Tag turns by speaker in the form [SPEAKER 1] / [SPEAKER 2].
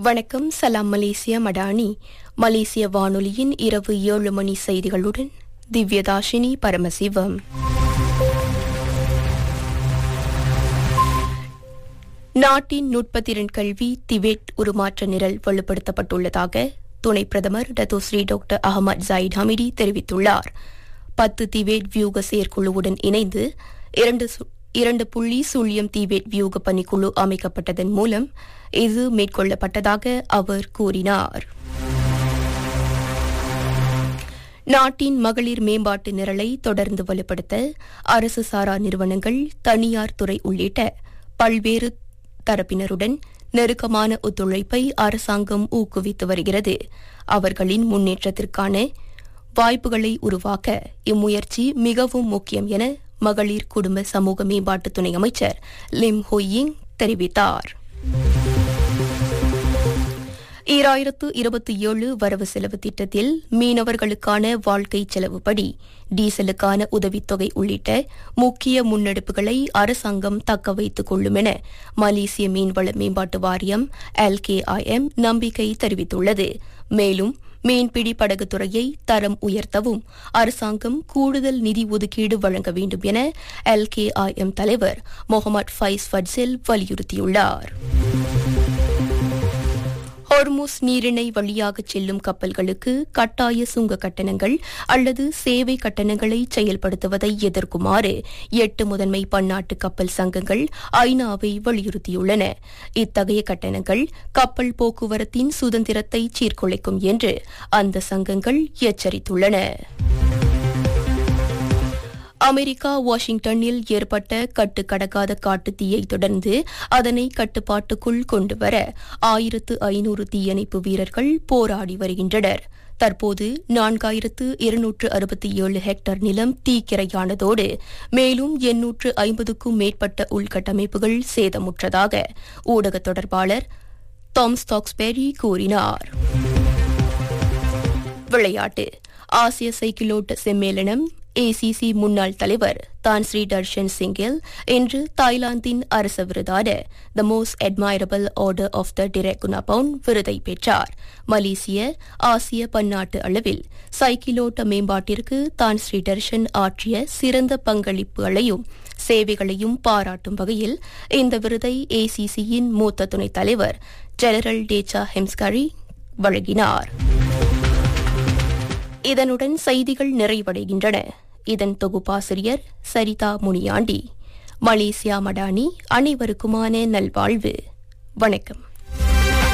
[SPEAKER 1] வணக்கம் சலாம் மலேசியா மடானி மலேசிய வானொலியின் இரவு ஏழு மணி செய்திகளுடன் திவ்யதாஷினி பரமசிவம் நாட்டின் நுட்பத்திறன் கல்வி திபெத் உருமாற்ற நிரல் வலுப்படுத்தப்பட்டுள்ளதாக துணை பிரதமர் Datuk Seri doctor Ahmad Zahid Hamidi தெரிவித்துள்ளார் பத்து திபெத் வியூக செயற்குழுவுடன் இணைந்து இரண்டு சு- இரண்டு புள்ளி சுழியம் திபெத் வியூக பணிக்குழு அமைக்கப்பட்டதன் மூலம் இது மேற்கொள்ளப்பட்டதாக அவர் கூறினார் நாட்டின் மகளிர் மேம்பாட்டு நிரலை தொடர்ந்து வலுப்படுத்த அரசு சாரா நிறுவனங்கள் தனியார் துறை உள்ளிட்ட பல்வேறு தரப்பினருடன் நெருக்கமான ஒத்துழைப்பை அரசாங்கம் ஊக்குவித்து வருகிறது அவர்களின் முன்னேற்றத்திற்கான வாய்ப்புகளை உருவாக்க இம்முயற்சி மிகவும் முக்கியம் என மகளிர் குடும்ப சமூக மேம்பாட்டு துணை அமைச்சர் லிம் ஹொயிங் தெரிவித்தார் ஈராயிரத்து இருபத்தி ஏழு வரவு செலவு திட்டத்தில் மீனவர்களுக்கான வாழ்க்கை செலவுப்படி டீசலுக்கான உதவித்தொகை உள்ளிட்ட முக்கிய முன்னெடுப்புகளை அரசாங்கம் தக்க வைத்துக் கொள்ளும் என மலேசிய மீன்வள மேம்பாட்டு வாரியம் எல்கேஐஎம் நம்பிக்கை தெரிவித்துள்ளது மேலும் மீன்பிடி படகு துறையை தரம் உயர்த்தவும் அரசாங்கம் கூடுதல் நிதி ஒதுக்கீடு வழங்க வேண்டும் என எல்கேஐஎம் தலைவர் முகமது ஃபைஸ் ஃபட்சில் வலியுறுத்தியுள்ளார் ஹொர்முஸ் நீரிணை வழியாக செல்லும் கப்பல்களுக்கு கட்டாய சுங்க கட்டணங்கள் அல்லது சேவை கட்டணங்களை செயல்படுத்துவதை எதிர்க்குமாறு எட்டு முதன்மை பன்னாட்டு கப்பல் சங்கங்கள் ஐநாவை வலியுறுத்தியுள்ளன இத்தகைய கட்டணங்கள் கப்பல் போக்குவரத்தின் சுதந்திரத்தை சீர்குலைக்கும் என்று அந்த சங்கங்கள் எச்சரித்துள்ளன அமெரிக்கா வாஷிங்டனில் ஏற்பட்ட கட்டுக்கடக்காத காட்டுத் தீயை தொடர்ந்து அதனை கட்டுப்பாட்டுக்குள் கொண்டுவர ஆயிரத்து ஐநூறு தீயணைப்பு வீரர்கள் போராடி வருகின்றனர் தற்போது நான்காயிரத்து இருநூற்று அறுபத்தி ஏழு ஹெக்டேர் நிலம் தீக்கிரையானதோடு மேலும் எண்ணூற்று ஐம்பதுக்கும் மேற்பட்ட உள்கட்டமைப்புகள் சேதமுற்றதாக ஊடக தொடர்பாளர் டாம் ஸ்டாக்ஸ்பெரி கூறினார் விளையாட்டு ஆசிய சைக்கிளோட்ட செம்மேளனம் ஏசிசி முன்னாள் தலைவர் தான் ஸ்ரீ தர்ஷன் சிங்கில் இன்று தாய்லாந்தின் அரச விருதான the most admirable order of the Direkgunabhorn விருதை பெற்றார் மலேசிய ஆசிய பன்னாட்டு அளவில் சைக்கிளோட்ட மேம்பாட்டிற்கு தான் ஸ்ரீ தர்ஷன் ஆற்றிய சிறந்த பங்களிப்புகளையும் சேவைகளையும் பாராட்டும் வகையில் இந்த விருதை ஏசிசியின் மூத்த துணைத் தலைவர் ஜெனரல் டேச்சா ஹெம்ஸ்கரி வழங்கினார் இதனுடன் செய்திகள் நிறைவடைகின்றன இதன் தொகுப்பாசிரியர் சரிதா முனியாண்டி மலேசியா மடானி அனைவருக்குமான நல்வாழ்வு வணக்கம்